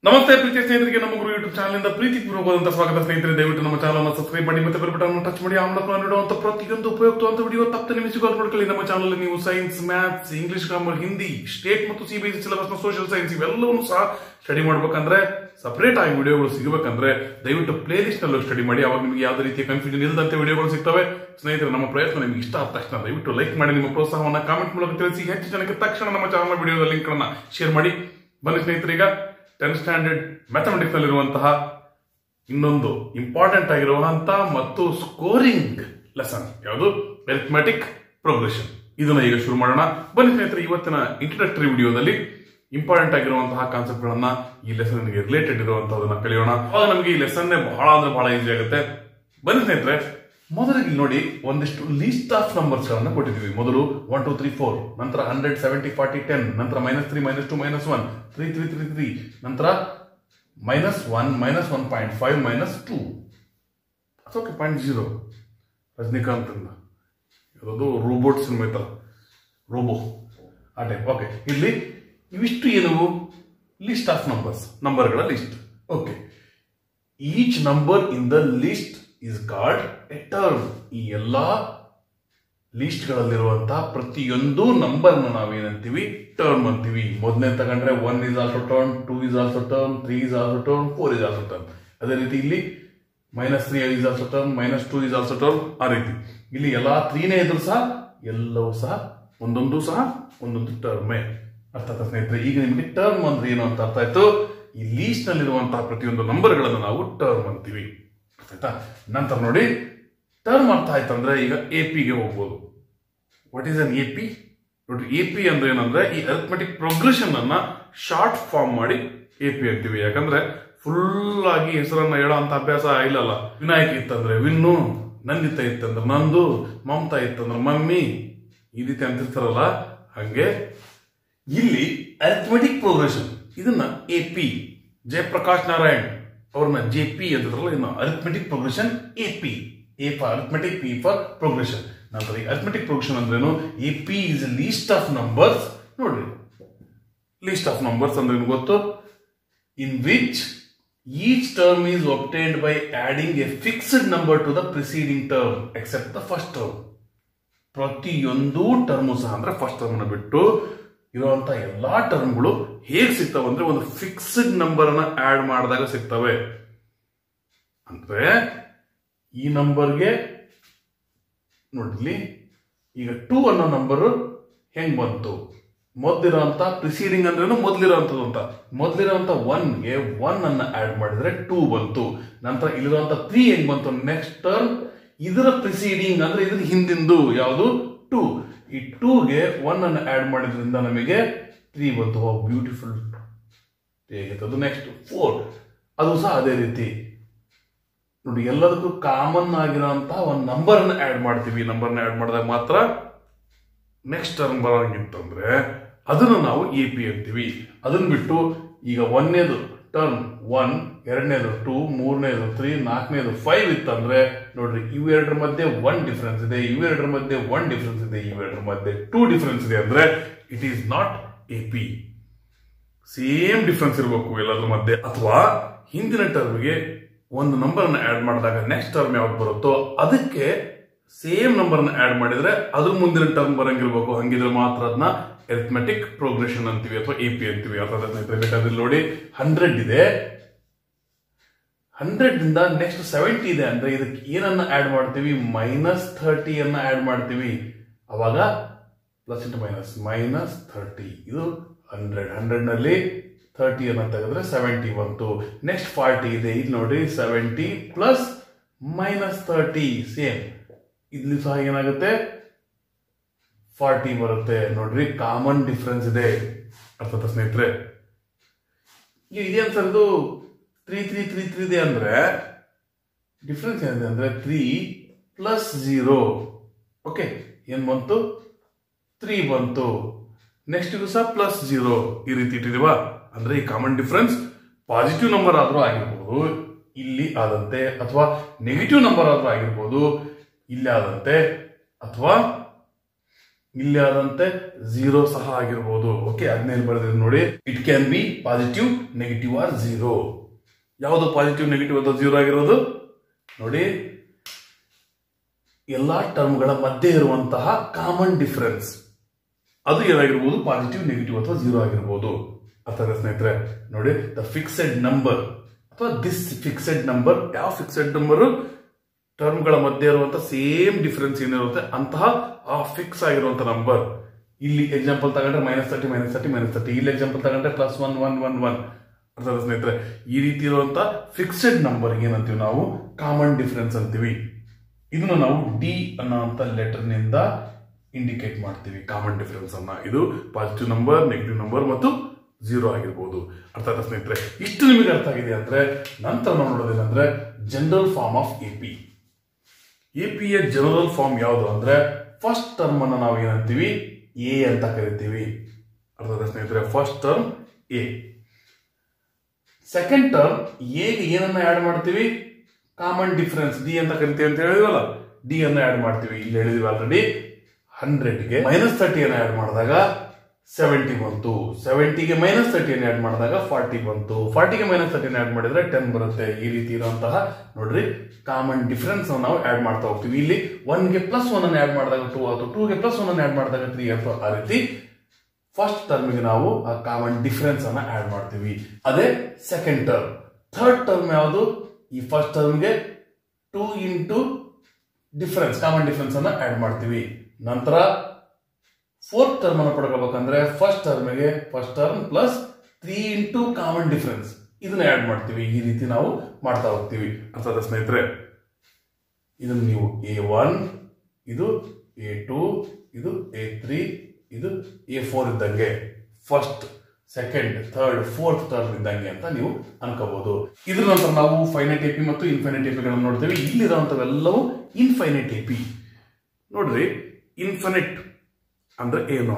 ನಮಸ್ತೆ ಪ್ರೀತಿಯ ಸ್ನೇಹಿತರಿಗೆ ನಮ್ಮ ಗುರು ಯೂಟ್ಯೂಬ್ ಚಾನಲ್ ಇಂದ ಪ್ರೀತಿ ಪೂರ್ವಕವಾದಂತ ಸ್ವಾಗತ ಸ್ನೇಹಿತರೆ ದಯವಿಟ್ಟು ನಮ್ಮ ಚಾನಲ್ ಅನ್ನು ಸಬ್ಸ್ಕ್ರೈಬ್ ಮಾಡಿ ಮತ್ತೆ ಬೆಲ್ ಬಟನ್ ಟಚ್ ಮಾಡಿ ಆ ಮೂಲಕ ನೀಡುವಂತ ಪ್ರತಿಯೊಂದು ಉಪಯುಕ್ತವಾದ ವಿಡಿಯೋ ತಪ್ಪದೆ ನಿಮಗೆ ಸಿಗೋದು ನೋಡ್ಕೊಳ್ಳಿ ನಮ್ಮ ಚಾನಲ್ ನೀವು science maths English grammar Hindi state ಮತ್ತು ಸಿಬಿಎಸ್ಇ ಸಿಲೆಬಸ್ ನ ಸೋಷಿಯಲ್ ಸೈನ್ಸ್ ಇವೆಲ್ಲವನ್ನು ಸಹ ಸ್ಟಡಿ ಮಾಡ್ಬೇಕಂದ್ರೆ ಸಪರೇಟ್ ಆಗಿ ವಿಡಿಯೋಗಳು ಸಿಗಬೇಕಂದ್ರೆ ದಯವಿಟ್ಟು ಪ್ಲೇ ಲಿಸ್ಟ್ ನಲ್ಲೂ ಸ್ಟಡಿ ಮಾಡಿ ಅವಾಗ ನಿಮಗೆ ಯಾವುದೇ ರೀತಿಯ ಕನ್ಫ್ಯೂಷನ್ ಇಲ್ಲದಂತೆ ವಿಡಿಯೋಗಳು ಸಿಗ್ತವೆ ಸ್ನೇಹಿತರೆ ನಮ್ಮ ಪ್ರಯತ್ನ ನಿಮಗೆ ಇಷ್ಟ ಆದ ತಕ್ಷಣ ದಯವಿಟ್ಟು ಲೈಕ್ ಮಾಡಿ ನಿಮ್ಮ ಪ್ರೋತ್ಸಾಹವನ್ನ ಕಾಮೆಂಟ್ ಮೂಲಕ ತಿಳಿಸಿ ಹೆಚ್ಚು ಜನಕ್ಕೆ ತಕ್ಷಣ ನಮ್ಮ ಚಾನಲ್ ವಿಡಿಯೋದ ಲಿಂಕ್ ಅನ್ನ ಶೇರ್ ಮಾಡಿ ಬನ್ನಿ ಸ್ನೇಹಿತರೀಗ ಟೆಂತ್ ಸ್ಟ್ಯಾಂಡರ್ಡ್ ಮ್ಯಾಥಮೆಟಿಕ್ಸ್ ನಲ್ಲಿರುವಂತಹ ಇನ್ನೊಂದು ಇಂಪಾರ್ಟೆಂಟ್ ಆಗಿರುವಂತಹ ಮತ್ತು ಸ್ಕೋರಿಂಗ್ ಲೆಸನ್ ಯಾವುದು ಅರಿಥ್ಮೆಟಿಕ್ ಪ್ರೋಗ್ರೆಷನ್ ಇದನ್ನ ಈಗ ಶುರು ಮಾಡೋಣ ಬನ್ನಿ ಸ್ನೇಹಿತರೆ ಇವತ್ತಿನ ಇಂಟ್ರಡಕ್ಟರಿ ವಿಡಿಯೋದಲ್ಲಿ ಇಂಪಾರ್ಟೆಂಟ್ ಆಗಿರುವಂತಹ ಕಾನ್ಸೆಪ್ಟ್ ಗಳನ್ನ ಈ ಲೆಸನ್ ಗೆ ರಿಲೇಟೆಡ್ ಇರುವಂತಹದನ್ನ ಕಲಿಯೋಣ ಅವಾಗ ನಮಗೆ ಈ ಲೆಸನ್ ಬಹಳ ಅಂದ್ರೆ ಬಹಳ ಈಸಿ ಆಗುತ್ತೆ ಬನ್ನಿ ಸ್ನೇಹಿತರೆ ಮೊದಲಿಗೆ ಇಲ್ಲಿ ನೋಡಿ ಒಂದಿಷ್ಟು ಲೀಸ್ಟ್ ಆಫ್ ನಂಬರ್ಸ್ ಗಳನ್ನ ಕೊಟ್ಟಿದ್ದೀವಿ ಮೊದಲು ಒನ್ ಟು ತ್ರೀ ಫೋರ್ ನಂತರ ಹಂಡ್ರೆಡ್ ಸೆವೆಂಟಿ ಫಾರ್ಟಿ ಟೆನ್ ನಂತರ minus three minus two minus one three three three three ನಂತರ minus one minus one point five minus two okay point zero Rajinikanth ಅಂದ ಯಾವುದು robot cinema ಐತಲ್ಲ robo ಆ type okay ಇಲ್ಲಿ ಇವಿಷ್ಟು ಏನು ಲಿಸ್ಟ್ ಆಫ್ ನಂಬರ್ಸ್ ನಂಬರ್ಗಳ list okay each number in the list is called a term ಈ ಎಲ್ಲಾ ಲಿಸ್ಟ್ ಗಳಲ್ಲಿರುವಂತಹ ಪ್ರತಿಯೊಂದು ನಂಬರ್ ನಾವೇನಂತೀವಿ ಟರ್ಮ್ ಅಂತೀವಿ ಮೊದಲನೇ ತಗೊಂಡ್ರೆ one is also term two is also term three is also term four is also term ಅದೇ ರೀತಿ ಇಲ್ಲಿ minus three is also term minus two is also term ಆ ರೀತಿ ಇಲ್ಲಿ ಎಲ್ಲಾ ತ್ರೀನೇ ಇದ್ರು ಸಹ ಎಲ್ಲವೂ ಸಹ ಒಂದೊಂದು ಸಹ ಒಂದೊಂದು ಟರ್ಮೇ ಅರ್ಥ ಆಯ್ತಾ ಸ್ನೇಹಿತರೆ ಈಗ ನಿಮಗೆ ಟರ್ಮ್ ಅಂದ್ರೆ ಏನು ಅಂತ ಅರ್ಥ ಆಯ್ತು ಈ ಲೀಸ್ಟ್ ನಲ್ಲಿರುವಂತಹ ಪ್ರತಿಯೊಂದು ನಂಬರ್ಗಳನ್ನು ನಾವು ಟರ್ಮ್ ಅಂತೀವಿ ಅರ್ಥ ಆಯ್ತಾ ನಂತರ ನೋಡಿ ಟರ್ಮ್ ಅರ್ಥ ಆಯ್ತಂದ್ರೆ ಈಗ ಎ ಪಿಗೆ ಹೋಗ್ಬೋದು what is an A P ನೋಡಿ ಎ ಪಿ ಅಂದ್ರೆ ಏನಂದ್ರೆ ಈ ಅರಿಥಮೆಟಿಕ್ ಪ್ರೋಗ್ರೆಷನ್ ಅನ್ನ ಶಾರ್ಟ್ ಫಾರ್ಮ್ ಮಾಡಿ ಎ ಪಿ ಅಂತೀವಿ ಯಾಕಂದ್ರೆ ಫುಲ್ ಆಗಿ ಹೆಸರನ್ನ ಹೇಳೋ ಅಂತ ಅಭ್ಯಾಸ ಇಲ್ಲಲ್ಲ ವಿನಾಯಕ್ ಇತ್ತಂದ್ರೆ ವಿನ್ನು ನಂದಿತ ಇತ್ತಂದ್ರೆ ನಂದು ಮಮತಾ ಇತ್ತಂದ್ರೆ ಮಮ್ಮಿ ಈ ರೀತಿ ಅಂತಿರ್ತಾರಲ್ಲ ಹಂಗೆ ಇಲ್ಲಿ ಅರಿಥಮೆಟಿಕ್ ಪ್ರೋಗ್ರೆಷನ್ ಇದನ್ನ ಎ ಪಿ ಜಯಪ್ರಕಾಶ್ ನಾರಾಯಣ್ ಅವ್ರನ್ನ ಜೆ ಪಿ ಅಂತಿದ್ರಲ್ಲ ಇನ್ನು arithmetic progression A P A for arithmetic P for progression ನಂತರ ಈ ಅರಿಥಮೆಟಿಕ್ ಪ್ರೋಗ್ರೆಷನ್ ಅಂದ್ರೇನು A P is list of numbers ನೋಡ್ರಿ ಲೀಸ್ಟ್ ಆಫ್ ನಂಬರ್ಸ್ ಅಂದ್ರೆ ಏನು ಗೊತ್ತು in which each term is obtained by adding a fixed number to the preceding term except the first term ಪ್ರತಿಯೊಂದು term ಸಹ ಅಂದ್ರೆ first term ಬಿಟ್ಟು ಇರುವಂತ ಎಲ್ಲಾ ಟರ್ಮ್ಗಳು ಹೇಗ್ ಸಿಗ್ತವೆ ಅಂದ್ರೆ ಒಂದು ಫಿಕ್ಸ್ಡ್ ನಂಬರ್ ಅನ್ನ ಆಡ್ ಮಾಡಿದಾಗ ಸಿಗ್ತವೆ ಅಂದ್ರೆ ಈ ನಂಬರ್ಗೆ ನೋಡ್ಲಿ ಈಗ ಟೂ ಅನ್ನೋ ನಂಬರ್ ಹೆಂಗ್ ಬಂತು ಮೊದಲಿರೋಂತ ಪ್ರಿಸೀಡಿಂಗ್ ಅಂದ್ರೇನು ಮೊದಲಿರೋಂಥದ್ದು ಅಂತ ಮೊದಲಿರೋಂಥ ಒನ್ಗೆ ಒನ್ ಅನ್ನ ಆಡ್ ಮಾಡಿದ್ರೆ ಟೂ ಬಂತು ನಂತರ ಇಲ್ಲಿರುವಂತ ತ್ರೀ ಹೆಂಗ್ ಬಂತು ನೆಕ್ಸ್ಟ್ ಟರ್ಮ್ ಇದರ ಪ್ರಿಸೀಡಿಂಗ್ ಅಂದ್ರೆ ಇದ್ರ ಹಿಂದಿಂದು ಯಾವುದು ಟೂ ಈ ಟೂಗೆ ಒನ್ ಅನ್ನು ಆಡ್ ಮಾಡಿದ್ರಿಂದ ನಮಗೆ ತ್ರೀ ಬಂತು ಬ್ಯೂಟಿಫುಲ್ ಹೇಗಿತ್ತು ನೆಕ್ಸ್ಟ್ ಫೋರ್ ಅದು ಸಹ ಅದೇ ರೀತಿ ನೋಡಿ ಎಲ್ಲದಕ್ಕೂ ಕಾಮನ್ ಆಗಿರೋಂತಹ ಒಂದು ನಂಬರ್ ಅನ್ನು ಆಡ್ ಮಾಡ್ತೀವಿ ನಂಬರ್ನ ಆಡ್ ಮಾಡಿದಾಗ ಮಾತ್ರ ನೆಕ್ಸ್ಟ್ ಟರ್ಮ್ ಬರೋಂಗಿತ್ತಂದ್ರೆ ಅದನ್ನು ನಾವು ಎ ಪಿ ಅಂತೀವಿ ಅದನ್ನ ಬಿಟ್ಟು ಈಗ ಒಂದನೇದು ಟರ್ಮ್ ಒನ್ ಎರಡನೇದು ಟೂ ಮೂರನೇದು ತ್ರೀ ನಾಲ್ಕನೇದು ಫೈವ್ ಇತ್ತಂದ್ರೆ ನೋಡ್ರಿ ಇವೆರಡರ ಮಧ್ಯೆ ಒನ್ ಡಿಫರೆನ್ಸ್ ಇದೆ ಇವೆರಡರ ಮಧ್ಯೆ ಒನ್ ಡಿಫರೆನ್ಸ್ ಇದೆ ಇವೆರಡರ ಮಧ್ಯೆ ಟೂ ಡಿಫರೆನ್ಸ್ ಇದೆ ಅಂದ್ರೆ it is not A P same difference ಇರಬೇಕು ಎಲ್ಲದ್ರ ಮಧ್ಯೆ ಅಥವಾ ಹಿಂದಿನ ಟರ್ಮ್ಗೆ ಒಂದು ನಂಬರ್ ಅನ್ನ ಆಡ್ ಮಾಡಿದಾಗ ನೆಕ್ಸ್ಟ್ ಟರ್ಮ್ ಯಾವ್ದು ಬರುತ್ತೋ ಅದಕ್ಕೆ ಸೇಮ್ ನಂಬರ್ ಅನ್ನ ಆಡ್ ಮಾಡಿದ್ರೆ ಅದ್ರ ಮುಂದಿನ ಟರ್ಮ್ ಬರಂಗಿರ್ಬೇಕು ಹಂಗಿದ್ರೆ ಮಾತ್ರ ಅದನ್ನ ಎರಿಥಮೆಟಿಕ್ ಪ್ರೋಗ್ರೆಷನ್ ಅಂತೀವಿ ಅಥವಾ ಎ ಪಿ ಅಂತೀವಿ ಅಥವಾ ಬೇಕಾದ್ರೆ ನೋಡಿ ಹಂಡ್ರೆಡ್ ಇದೆ ಹಂಡ್ರೆಡ್ ಇಂದ ನೆಕ್ಸ್ಟ್ ಸೆವೆಂಟಿ ಇದೆ ಅಂದ್ರೆ ಇದಕ್ಕೆ ಏನನ್ನ ಆಡ್ ಮಾಡ್ತೀವಿ ಮೈನಸ್ ಥರ್ಟಿ ಅನ್ನ ಆಡ್ ಮಾಡ್ತೀವಿ ಅವಾಗ plus into minus minus thirty ಇದು ಹಂಡ್ರೆಡ್ ಹಂಡ್ರೆಡ್ ನಲ್ಲಿ ಥರ್ಟಿ ಅನ್ನ ತೆಗೆದ್ರೆ ಸೆವೆಂಟಿ ಬಂತು ನೆಕ್ಸ್ಟ್ ಫಾರ್ಟಿ ಇದೆ ಇಲ್ಲಿ ನೋಡಿ seventy plus minus thirty same ಇಲ್ಲಿ ಸಹ ಏನಾಗುತ್ತೆ ಫಾರ್ಟಿ ಬರುತ್ತೆ ನೋಡ್ರಿ ಕಾಮನ್ ಡಿಫ್ರೆನ್ಸ್ ಇದೆ ಅರ್ಥ ಸ್ನೇಹಿತರೆ ಇದೇನ್ ಸರ್ ಇದು ತ್ರೀ ತ್ರೀ ತ್ರೀ ತ್ರೀ ಇದೆ ಅಂದ್ರೆ ಡಿಫ್ರೆನ್ಸ್ ಏನಿದೆ ಅಂದ್ರೆ ತ್ರೀ ಪ್ಲಸ್ ಝೀರೋ ಓಕೆ ಏನ್ ಬಂತು ತ್ರೀ ಬಂತು ನೆಕ್ಸ್ಟ್ ಇದು ಸಹ ಪ್ಲಸ್ ಝೀರೋ ಈ ರೀತಿ ಇಟ್ಟಿದೀವಾ ಅಂದ್ರೆ ಈ ಕಾಮನ್ ಡಿಫ್ರೆನ್ಸ್ ಪಾಸಿಟಿವ್ ನಂಬರ್ ಆದ್ರೂ ಆಗಿರ್ಬೋದು ಇಲ್ಲಿ ಆದಂತೆ ಅಥವಾ ನೆಗೆಟಿವ್ ನಂಬರ್ ಆದ್ರೂ ಆಗಿರ್ಬೋದು ಇಲ್ಲಿ ಆದಂತೆ ಅಥವಾ ಇಲ್ಲಿ ಆದಂತೆ ಝೀರೋ ಸಹ ಆಗಿರ್ಬೋದು ಓಕೆ ಅದನ್ನೇನು ಬರೆದಿದೆ ನೋಡಿ it can be positive negative or zero ಯಾವುದು ಪಾಸಿಟಿವ್ ನೆಗೆಟಿವ್ ಅಥವಾ ಝೀರೋ ಆಗಿರೋದು ನೋಡಿ ಎಲ್ಲಾ ಟರ್ಮ್ಗಳ ಮಧ್ಯೆ ಇರುವಂತಹ ಕಾಮನ್ ಡಿಫರೆನ್ಸ್ ಅದು ಏನಾಗಿರ್ಬೋದು ಪಾಸಿಟಿವ್ ನೆಗೆಟಿವ್ ಅಥವಾ ಝೀರೋ ಆಗಿರ್ಬೋದು ಅಥವಾ ಸ್ನೇಹಿತರೆ ನೋಡಿ ದ ಫಿಕ್ಸೆಡ್ ನಂಬರ್ ಅಥವಾ ದಿಸ್ ಫಿಕ್ಸೆಡ್ ನಂಬರ್ ಯಾವ ಫಿಕ್ಸೆಡ್ ನಂಬರ್ ಟರ್ಮ್ಗಳ ಮಧ್ಯೆ ಇರುವಂತ ಸೇಮ್ ಡಿಫರೆನ್ಸ್ ಏನಿರುತ್ತೆ ಅಂತಹ ಆ ಫಿಕ್ಸ್ ಆಗಿರುವಂತ ನಂಬರ್ ಇಲ್ಲಿ ಎಕ್ಸಾಂಪಲ್ ತಗೊಂಡ್ರೆ minus thirty minus thirty minus thirty ಇಲ್ಲಿ ಎಕ್ಸಾಂಪಲ್ ತಗೊಂಡ್ರೆ plus one one one one ಅರ್ಥಾತ್ ಸ್ನೇಹಿತರೆ ಈ ರೀತಿ ಇರುವಂತ ಫಿಕ್ಸೆಡ್ ನಂಬರ್ ಏನಂತೀವಿ ನಾವು ಕಾಮನ್ ಡಿಫರೆನ್ಸ್ ಅಂತೀವಿ ಇದನ್ನ ನಾವು ಡಿ ಅನ್ನೋಂಥ ಲೆಟರ್ ನಿಂದ ಇಂಡಿಕೇಟ್ ಮಾಡ್ತೀವಿ ಕಾಮನ್ ಡಿಫರೆನ್ಸ್ ಅನ್ನ ಇದು ಪಾಸಿಟಿವ್ ನಂಬರ್ ನೆಗೆಟಿವ್ ನಂಬರ್ ಮತ್ತು ಝೀರೋ ಆಗಿರ್ಬೋದು ಅರ್ಥ ಆಯ್ತಾ ಸ್ನೇಹಿತರೆ ಇಷ್ಟು ನಿಮಗೆ ಅರ್ಥ ಆಗಿದೆ ಅಂದ್ರೆ ನಂತರ ನಾವು ನೋಡೋದೇನಂದ್ರೆ general form of A P A P ಯ ಜನರಲ್ ಫಾರ್ಮ್ ಯಾವುದು ಅಂದ್ರೆ ಫಸ್ಟ್ ಟರ್ಮ್ ಅನ್ನ ನಾವು ಏನಂತೀವಿ ಎ ಅಂತ ಕರಿತೀವಿ ಅರ್ಥ ಆಯ್ತಾ ಸ್ನೇಹಿತರೆ first term A second term ಎಗೆ ಏನನ್ನ ಆಡ್ ಮಾಡ್ತೀವಿ ಕಾಮನ್ ಡಿಫರೆನ್ಸ್ ಡಿ ಅಂತ ಕರಿತೀವಿ ಅಂತ ಹೇಳಿದ್ವಲ್ಲ ಡಿ ಅನ್ನ ಆಡ್ ಮಾಡ್ತೀವಿ ಇಲ್ಲಿ ಹೇಳಿದ್ವಿ ಆಲ್ರೆಡಿ ಹಂಡ್ರೆಡ್ಗೆ ಮೈನಸ್ ತರ್ಟಿಯನ್ನು ಆಡ್ ಮಾಡಿದಾಗ ಸೆವೆಂಟಿ ಬಂತು ಸೆವೆಂಟಿಗೆ ಮೈನಸ್ ತರ್ಟಿಯನ್ನು ಆಡ್ ಮಾಡಿದಾಗ ಫಾರ್ಟಿ ಬಂತು ಫಾರ್ಟಿಗೆ ಮೈನಸ್ ತರ್ಟಿನ ಆಡ್ ಮಾಡಿದ್ರೆ ಟೆನ್ ಬರುತ್ತೆ ಈ ರೀತಿ ಇರುವಂತಹ ನೋಡ್ರಿ ಕಾಮನ್ ಡಿಫರೆನ್ಸ್ ನಾವು ಆಡ್ ಮಾಡ್ತಾ ಹೋಗ್ತೀವಿ ಇಲ್ಲಿ ಒನ್ಗೆ ಪ್ಲಸ್ ಒನ್ ಅನ್ನು ಆಡ್ ಮಾಡಿದಾಗ ಟೂ ಆಯ್ತು ಟೂಗೆ ಪ್ಲಸ್ ಒನ್ ಅನ್ನು ಆಡ್ ಮಾಡಿದಾಗ ತ್ರೀ ಆಯ್ತು ಆ ರೀತಿ ಫಸ್ಟ್ ಟರ್ಮ್ಗೆ ನಾವು ಆ ಕಾಮನ್ ಡಿಫರೆನ್ಸ್ ಅನ್ನ ಆಡ್ ಮಾಡ್ತೀವಿ ಅದೇ ಸೆಕೆಂಡ್ ಟರ್ಮ್ ಥರ್ಡ್ ಟರ್ಮ್ ಯಾವುದು ಈ ಫಸ್ಟ್ ಟರ್ಮ್ಗೆ two into difference common difference ಅನ್ನ ಆಡ್ ಮಾಡ್ತೀವಿ ನಂತರ ಫೋರ್ತ್ ಟರ್ಮ್ ಅನ್ನು ಪಡ್ಕೋಬೇಕಂದ್ರೆ ಫಸ್ಟ್ ಟರ್ಮ್ಗೆ first term plus three into common difference ಇದನ್ನ ಆಡ್ ಮಾಡ್ತೀವಿ ಈ ರೀತಿ ನಾವು ಮಾಡ್ತಾ ಹೋಗ್ತೀವಿ ಅರ್ಥಾತ್ ಸ್ನೇಹಿತರೆ ಇದನ್ನು ನೀವು ಎ ಒನ್ ಇದು ಎ ಟೂ ಇದು ಎ ತ್ರೀ ಇದು ಎ ಫೋರ್ ಇದ್ದಂಗೆ first second third fourth term ಇದ್ದಂಗೆ ಅಂತ ನೀವು ಅನ್ಕೋಬಹುದು ಇದ್ರ ನಂತರ ನಾವು ಫೈನೈಟ್ ಎಪಿ ಮತ್ತು ಇನ್ಫೈನೈಟ್ ಎಪಿಗಳನ್ನು ನೋಡ್ತೇವೆ ಇಲ್ಲಿರುವಂತವೆಲ್ಲವೂ ಇನ್ಫೈನೈಟ್ ಎಪಿ ನೋಡ್ರಿ ಇನ್ಫಿನಿಟ್ ಅಂದ್ರೆ ಏನು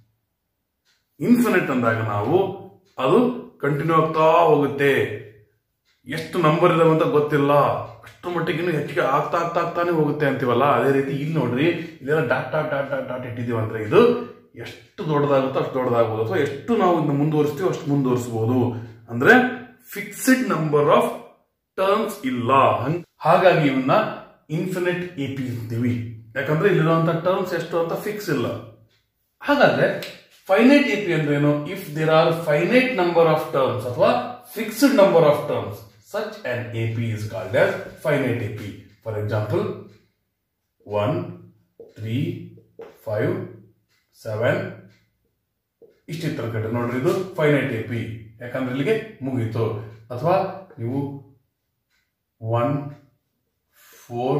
ಇನ್ಫಿನಿಟ್ ಅಂದಾಗ ನಾವು ಅದು ಕಂಟಿನ್ಯೂ ಆಗ್ತಾ ಹೋಗುತ್ತೆ ಎಷ್ಟು ನಂಬರ್ ಇದಾವೆ ಅಂತ ಗೊತ್ತಿಲ್ಲ ಅಷ್ಟು ಮಟ್ಟಿಗೆ ಇನ್ನೂ ಹೆಚ್ಚಿಗೆ ಆಗ್ತಾ ಆಗ್ತಾ ಆಗ್ತಾನೆ ಹೋಗುತ್ತೆ ಅಂತೀವಲ್ಲ ಅದೇ ರೀತಿ ಇಲ್ಲಿ ನೋಡ್ರಿ ಇದೆಲ್ಲ dot dot dot dot dot ಇಟ್ಟಿದೀವಿ ಅಂದ್ರೆ ಇದು ಎಷ್ಟು ದೊಡ್ಡದಾಗುತ್ತೋ ಅಷ್ಟು ದೊಡ್ಡದಾಗ್ಬೋದು ಅಥವಾ ಎಷ್ಟು ನಾವು ಇದನ್ನ ಮುಂದುವರಿಸ್ತೀವೋ ಅಷ್ಟು ಮುಂದುವರಿಸಬಹುದು ಅಂದ್ರೆ ಫಿಕ್ಸ್ಡ್ ನಂಬರ್ ಆಫ್ ಟರ್ಮ್ಸ್ ಇಲ್ಲ ಹಂಗ್- ಹಾಗಾಗಿ ಇವನ್ನ ಇನ್ಫಿನಿಟ್ ಎ ಪಿ ಅಂತೀವಿ ಯಾಕಂದ್ರೆ ಇಲ್ಲಿರುವಂತ ಟರ್ಮ್ಸ್ ಎಷ್ಟು ಅಂತ ಫಿಕ್ಸ್ ಇಲ್ಲ ಹಾಗಾದ್ರೆ ಫೈನೈಟ್ ಎ ಪಿ ಅಂದ್ರೆ ಏನು if there are finite number of terms or fixed number of terms such and A P is called as finite A P for example one three five seven ಇಷ್ಟಿತ್ತರ ಕಟ್ಟಿ ನೋಡ್ರಿ ಇದು finite A P ಯಾಕಂದ್ರೆ ಇಲ್ಲಿಗೆ ಮುಗೀತು ಅಥವಾ ನೀವು one four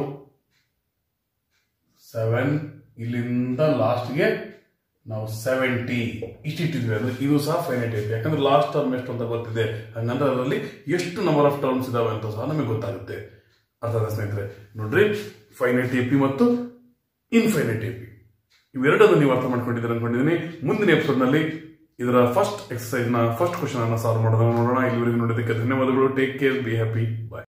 seven ಇಲ್ಲಿಂದ ಲಾಸ್ಟ್ಗೆ ನಾವು ಸೆವೆಂಟಿ ಇಷ್ಟಿಟ್ಟಿದ್ವಿ ಅಂದ್ರೆ ಇದು ಸಹ ಫೈನೈಟ್ ಐತಿ ಯಾಕಂದ್ರೆ ಲಾಸ್ಟ್ ಟರ್ಮ್ ಎಷ್ಟು ಅಂತ ಗೊತ್ತಿದೆ ಹಂಗಂದ್ರೆ ಅದರಲ್ಲಿ ಎಷ್ಟು ನಂಬರ್ ಆಫ್ ಟರ್ಮ್ಸ್ ಇದಾವೆ ಅಂತ ಸಹ ನಮಗೆ ಗೊತ್ತಾಗುತ್ತೆ ಅರ್ಥ ಆಯ್ತಾ ಸ್ನೇಹಿತರೆ ನೋಡ್ರಿ ಫೈನೈಟ್ ಎ ಪಿ ಮತ್ತು ಇನ್ಫೈನೈಟ್ ಎ ಪಿ ಇವೆರಡನ್ನು ನೀವು ಅರ್ಥ ಮಾಡ್ಕೊಂಡಿದ್ದೀರ ಅನ್ಕೊಂಡಿದ್ದೀನಿ ಮುಂದಿನ ಎಪಿಸೋಡ್ ನಲ್ಲಿ ಇದರ ಫಸ್ಟ್ ಎಕ್ಸರ್ಸೈಸ್ ನ ಫಸ್ಟ್ ಕ್ವಶನ್ ಅನ್ನ ಸಾಲ್ವ್ ಮಾಡೋದನ್ನ ನೋಡೋಣ ಇಲ್ಲಿವರೆಗೂ ನೋಡೋದಕ್ಕೆ ಧನ್ಯವಾದಗಳು take care be happy bye